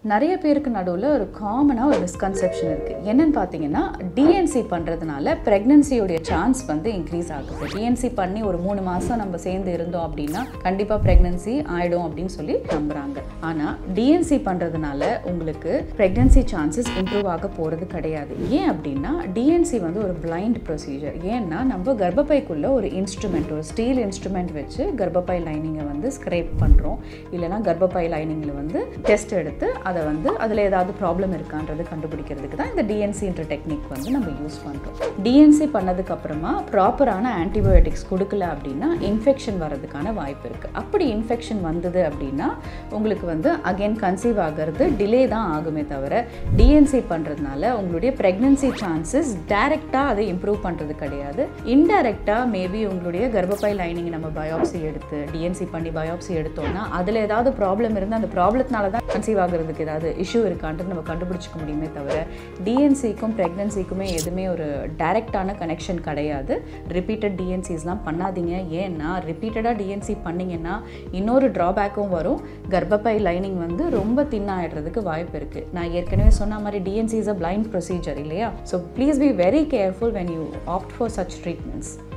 நிறைய பேருக்கு நடுவில் ஒரு காமனாக ஒரு மிஸ்கன்செப்ஷன் இருக்குது என்னன்னு பார்த்தீங்கன்னா டிஎன்சி பண்ணுறதுனால ப்ரெக்னென்சியோடைய சான்ஸ் வந்து இன்க்ரீஸ் ஆகுது டிஎன்சி பண்ணி ஒரு மூணு மாதம் நம்ம சேர்ந்து இருந்தோம் அப்படின்னா கண்டிப்பாக ப்ரெக்னென்சி ஆகிடும் அப்படின்னு சொல்லி நம்புகிறாங்க ஆனால் டிஎன்சி பண்ணுறதுனால உங்களுக்கு ப்ரெக்னென்சி சான்சஸ் இம்ப்ரூவ் ஆக போகிறது கிடையாது ஏன் அப்படின்னா டிஎன்சி வந்து ஒரு பிளைண்ட் ப்ரொசீஜர் ஏன்னா நம்ம கர்ப்பப்பைக்குள்ளே ஒரு இன்ஸ்ட்ருமெண்ட் ஒரு ஸ்டீல் இன்ஸ்ட்ருமெண்ட் வச்சு கர்ப்பப்பை லைனிங்கை வந்து ஸ்க்ரேப் பண்ணுறோம் இல்லைனா கர்ப்பப்பை லைனிங்கில் வந்து டெஸ்ட் எடுத்து அதை வந்து அதில் ஏதாவது ப்ராப்ளம் இருக்கான்றது கண்டுபிடிக்கிறதுக்கு தான் இந்த டிஎன்சின்ற டெக்னிக் வந்து நம்ம யூஸ் பண்ணுறோம் டிஎன்சி பண்ணதுக்கு அப்புறமா ப்ராப்பரான ஆன்டிபயோட்டிக்ஸ் கொடுக்கல அப்படின்னா இன்ஃபெக்ஷன் வரதுக்கான வாய்ப்பு இருக்குது அப்படி இன்ஃபெக்ஷன் வந்தது அப்படின்னா உங்களுக்கு வந்து அகைன் கன்சீவ் ஆகிறது டிலே தான் ஆகுமே தவிர டிஎன்சி பண்ணுறதுனால உங்களுடைய ப்ரெக்னென்சி சான்சஸ் டைரெக்டாக அதை இம்ப்ரூவ் பண்ணுறது கிடையாது இன்டைரக்டாக மேபி உங்களுடைய கர்ப்பப்பை லைனிங் நம்ம பயோப்சி எடுத்து டிஎன்சி பண்ணி பயோப்சி எடுத்தோம்னா அதில் ஏதாவது ப்ராப்ளம் இருந்தால் அந்த ப்ராப்ளத்தினால தான் கன்சீவ் ஆகிறதுக்கு ஏதாவது இஷ்யூ இருக்கான்ட்டு நம்ம கண்டுபிடிச்சிக்க முடியுமே தவிர டிஎன்சிக்கும் ப்ரெக்னன்சிக்குமே எதுவுமே ஒரு டைரெக்டான கனெக்ஷன் கிடையாது ரிப்பீட்டட் டிஎன்சிஸ்லாம் பண்ணாதீங்க ஏன்னா ரிப்பீட்டடாக டிஎன்சி பண்ணிங்கன்னா இன்னொரு ட்ராபேக்கும் வரும் கர்ப்பப்பை லைனிங் வந்து ரொம்ப தின்னாயிடுறதுக்கு வாய்ப்பு இருக்குது நான் ஏற்கனவே சொன்ன மாதிரி DNC is a blind procedure இல்லையா so please be very careful when you opt for such treatments